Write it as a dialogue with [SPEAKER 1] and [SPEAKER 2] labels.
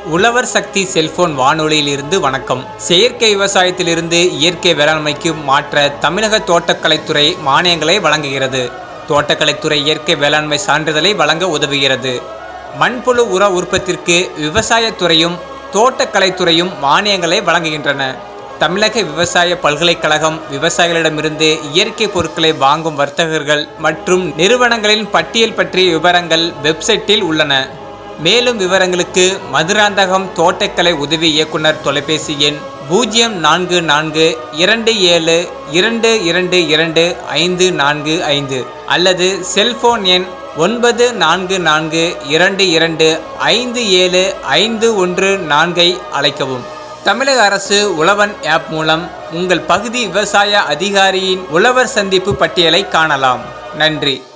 [SPEAKER 1] உழவர் சக்தி செல்போன் வானொலியிலிருந்து வணக்கம் செயற்கை விவசாயத்திலிருந்து இயற்கை வேளாண்மைக்கு மாற்ற தமிழக தோட்டக்கலைத்துறை மானியங்களை வழங்குகிறது தோட்டக்கலைத்துறை இயற்கை வேளாண்மை சான்றிதழை வழங்க உதவுகிறது மண்புழு உர உற்பத்திற்கு விவசாயத்துறையும் தோட்டக்கலைத்துறையும் மானியங்களை வழங்குகின்றன தமிழக விவசாய பல்கலைக்கழகம் விவசாயிகளிடமிருந்து இயற்கை பொருட்களை வாங்கும் வர்த்தகர்கள் மற்றும் நிறுவனங்களின் பட்டியல் பற்றிய விவரங்கள் வெப்சைட்டில் உள்ளன மேலும் விவரங்களுக்கு மதுராந்தகம் தோட்டக்கலை உதவி இயக்குனர் தொலைபேசி எண் பூஜ்ஜியம் நான்கு நான்கு இரண்டு ஏழு இரண்டு இரண்டு இரண்டு ஐந்து நான்கு ஐந்து அல்லது செல்போன் எண் ஒன்பது நான்கு நான்கு இரண்டு இரண்டு ஐந்து ஏழு ஐந்து ஒன்று நான்கை அழைக்கவும் தமிழக அரசு உழவன் ஆப் மூலம் உங்கள் பகுதி விவசாய அதிகாரியின் உழவர் சந்திப்பு பட்டியலை காணலாம் நன்றி